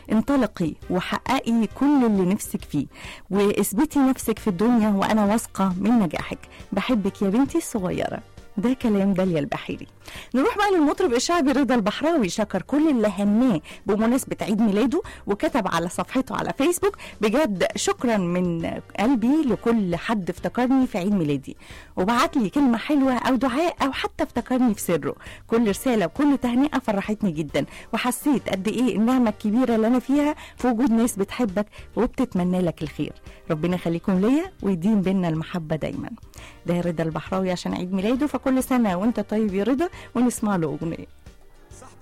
انطلقي وحققي كل اللي نفسك فيه واثبتي نفسك في الدنيا وانا واثقه من نجاحك بحبك يا بنتي الصغيره ده كلام داليا البحيري نروح بقى للمطرب الشعبي رضا البحراوي شكر كل اللي هناه بمناسبة عيد ميلاده وكتب على صفحته على فيسبوك بجد شكرا من قلبي لكل حد افتكرني في عيد ميلادي وبعت لي كلمة حلوة أو دعاء أو حتى افتكرني في سره كل رسالة وكل تهنئة فرحتني جدا وحسيت قد إيه النعمة الكبيرة اللي أنا فيها في وجود ناس بتحبك وبتتمنى لك الخير ربنا يخليكم ليا ويديم بينا المحبة دايما ده رضا البحراوي عشان عيد ميلاده فكل سنة وانت طيب يا رضا ونسمع له أغنية